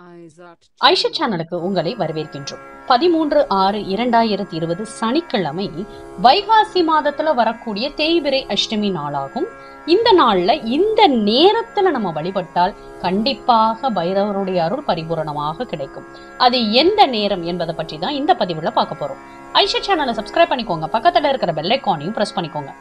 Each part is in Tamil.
ஐஷா சேனலுக்கு உங்களை வரவேற்கின்றோம் பதிமூன்று ஆறு இரண்டாயிரத்தி இருபது சனிக்கிழமை வைகாசி மாதத்துல வரக்கூடிய தேய்பிரை அஷ்டமி நாளாகும் இந்த நாள்ல இந்த நேரத்துல நம்ம வழிபட்டால் கண்டிப்பாக பைரவருடைய அருள் பரிபூரணமாக கிடைக்கும் அது எந்த நேரம் என்பதை பற்றி தான் இந்த பதிவுல பார்க்க போறோம் ஐஷா சேனலை சப்ஸ்கிரைப் பண்ணிக்கோங்க பக்கத்துல இருக்கிற பெல் ஐக்கானையும் பிரஸ் பண்ணிக்கோங்க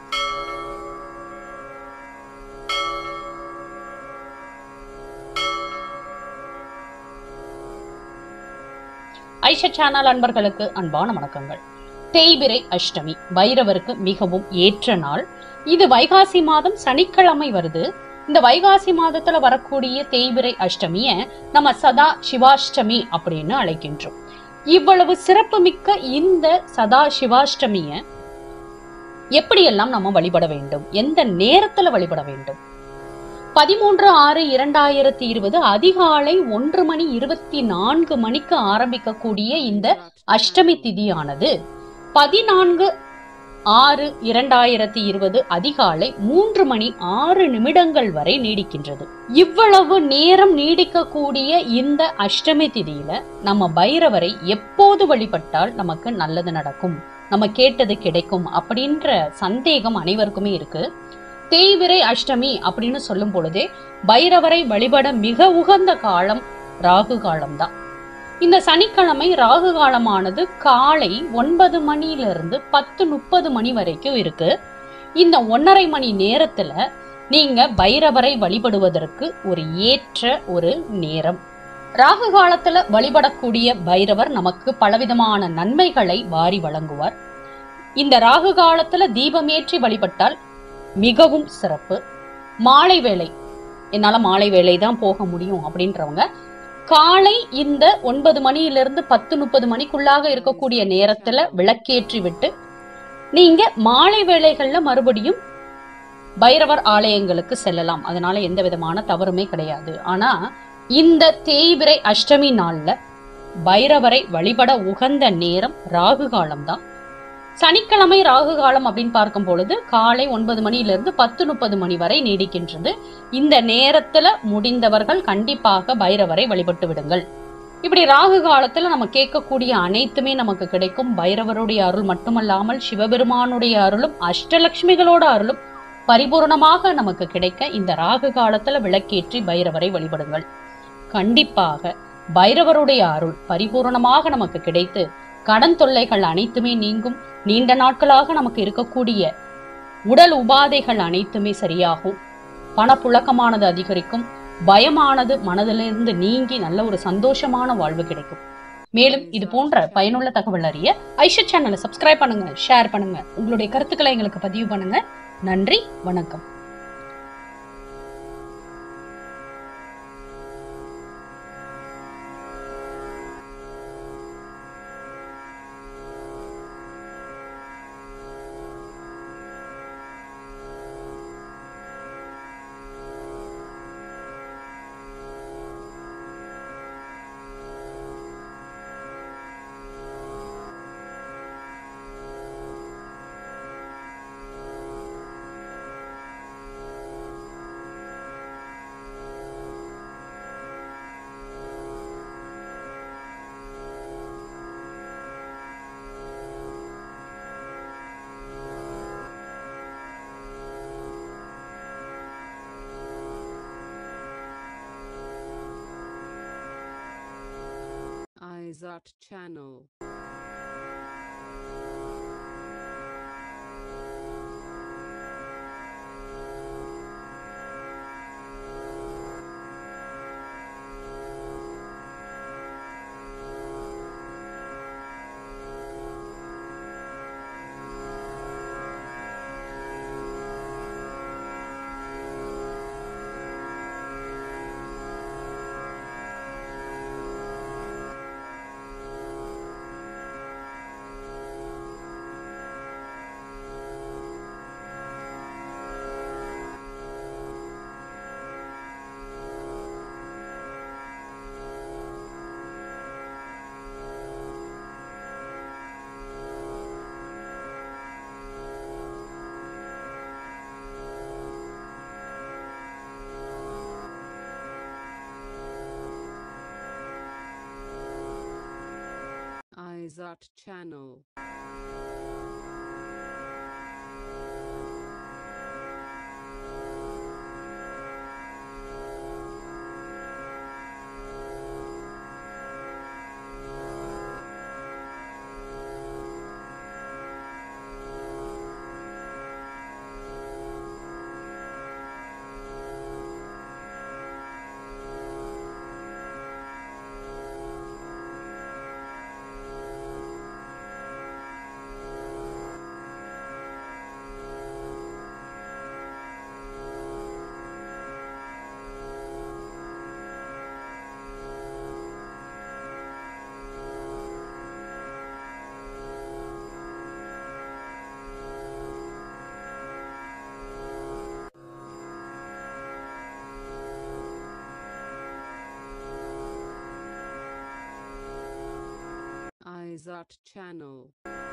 ஐஷா சேனல் அன்பர்களுக்கு அன்பான வணக்கங்கள் தேய்பிரை அஷ்டமி பைரவருக்கு மிகவும் ஏற்ற நாள் இது வைகாசி மாதம் சனிக்கிழமை வருது இந்த வைகாசி மாதத்துல வரக்கூடிய தேய்பிரை அஷ்டமிய நம்ம சதா சிவாஷ்டமி அப்படின்னு அழைக்கின்றோம் இவ்வளவு சிறப்புமிக்க இந்த சதா சிவாஷ்டமிய எப்படியெல்லாம் நம்ம வழிபட வேண்டும் எந்த நேரத்துல வழிபட வேண்டும் பதிமூன்று ஆறு இரண்டாயிரத்தி இருபது அதிகாலை ஒன்று மணி இருபத்தி நான்கு மணிக்கு ஆரம்பிக்கக்கூடிய இந்த அஷ்டமி திதியானது பதினான்கு ஆறு இரண்டாயிரத்தி இருபது அதிகாலை மூன்று மணி ஆறு நிமிடங்கள் வரை நீடிக்கின்றது இவ்வளவு நேரம் நீடிக்கக்கூடிய இந்த அஷ்டமி திதியில நம்ம பைரவரை எப்போது வழிபட்டால் நமக்கு நல்லது நடக்கும் நம்ம கேட்டது கிடைக்கும் அப்படின்ற சந்தேகம் அனைவருக்குமே இருக்கு தேய்விரை அஷ்டமி அப்படின்னு சொல்லும் பொழுதே பைரவரை வழிபட மிக உகந்த காலம் ராகு காலம்தான் இந்த சனிக்கிழமை ராகு காலமானது காலை ஒன்பது மணியிலிருந்து பத்து முப்பது மணி வரைக்கும் இருக்கு இந்த ஒன்னரை மணி நேரத்துல நீங்க பைரவரை வழிபடுவதற்கு ஒரு ஏற்ற ஒரு நேரம் ராகு காலத்துல வழிபடக்கூடிய பைரவர் நமக்கு பலவிதமான நன்மைகளை வாரி வழங்குவார் இந்த ராகு காலத்துல தீபமேற்றி வழிபட்டால் மிகவும் சிறப்பு மாலை வேளை என்னால மாலை வேளை தான் போக முடியும் அப்படின்றவங்க காலை இந்த ஒன்பது மணியிலிருந்து பத்து முப்பது மணிக்குள்ளாக இருக்கக்கூடிய நேரத்துல விளக்கேற்றி விட்டு நீங்க மாலை வேளைகள்ல மறுபடியும் பைரவர் ஆலயங்களுக்கு செல்லலாம் அதனால எந்த விதமான தவறுமே கிடையாது ஆனா இந்த தேய்பிரை அஷ்டமி நாள்ல பைரவரை வழிபட உகந்த நேரம் ராகு காலம்தான் சனிக்கிழமை ராகு காலம் அப்படின்னு பார்க்கும் பொழுது காலை ஒன்பது மணியிலிருந்து பத்து முப்பது மணி வரை நீடிக்கின்றது இந்த நேரத்துல முடிந்தவர்கள் கண்டிப்பாக பைரவரை வழிபட்டு விடுங்கள் இப்படி ராகு காலத்துல நம்ம கேட்கக்கூடிய அனைத்துமே நமக்கு கிடைக்கும் பைரவருடைய அருள் மட்டுமல்லாமல் சிவபெருமானுடைய அருளும் அஷ்டலட்சுமிகளோட அருளும் பரிபூர்ணமாக நமக்கு கிடைக்க இந்த ராகு காலத்துல விளக்கேற்றி பைரவரை வழிபடுங்கள் கண்டிப்பாக பைரவருடைய அருள் பரிபூர்ணமாக நமக்கு கிடைத்து கடன் தொல்லைகள் அனைத்துமே நீங்கும் நீண்ட நாட்களாக நமக்கு இருக்கக்கூடிய உடல் உபாதைகள் அனைத்துமே சரியாகும் பணப்புழக்கமானது அதிகரிக்கும் பயமானது மனதிலிருந்து நீங்கி நல்ல ஒரு சந்தோஷமான வாழ்வு கிடைக்கும் மேலும் இது போன்ற பயனுள்ள தகவல் அறிய ஐஷா சேனலை சப்ஸ்கிரைப் பண்ணுங்க ஷேர் பண்ணுங்க உங்களுடைய கருத்துக்களை எங்களுக்கு பதிவு பண்ணுங்க நன்றி வணக்கம் Izat channel. Izart Channel. Izart Channel.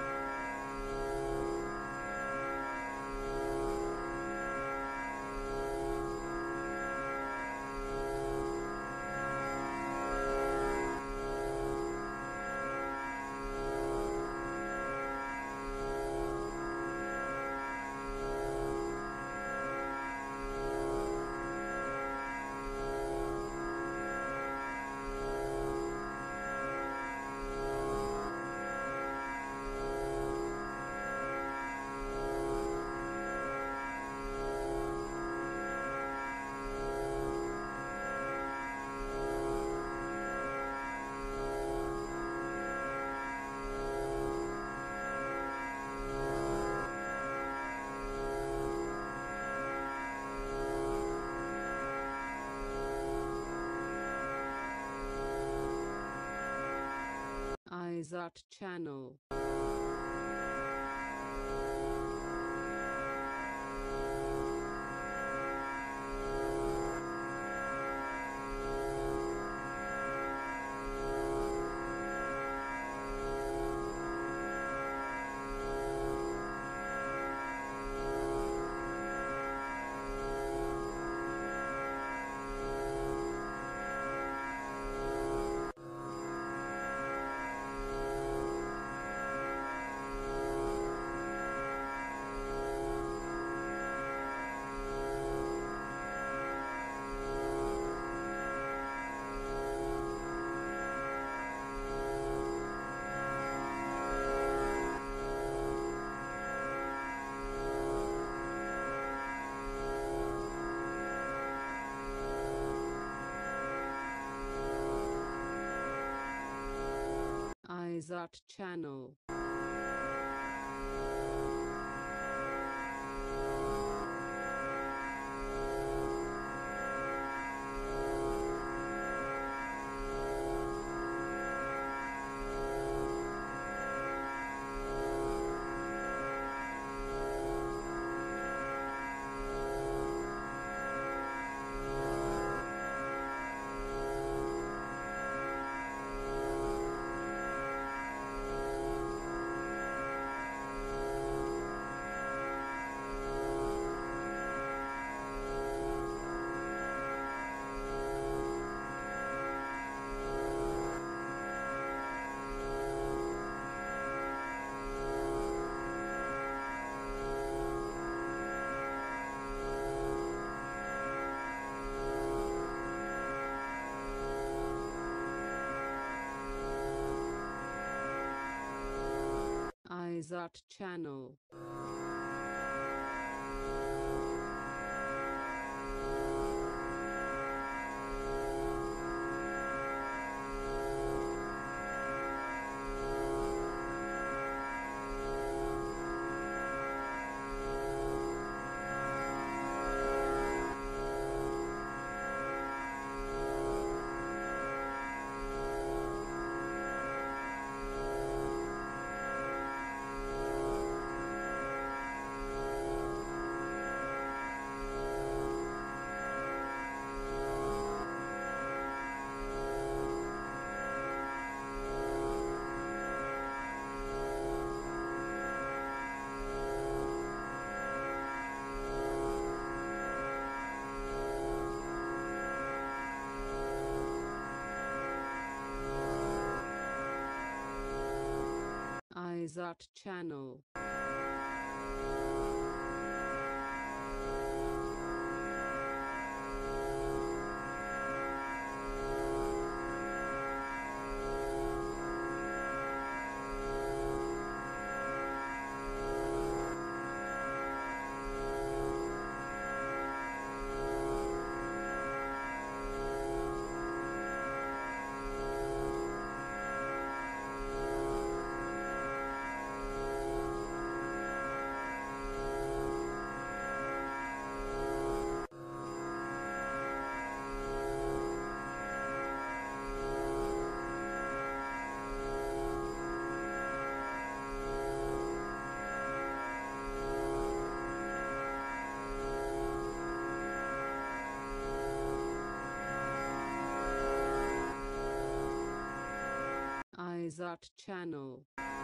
Izart Channel. Izart Channel. Izart Channel. Izart Channel. Izart Channel.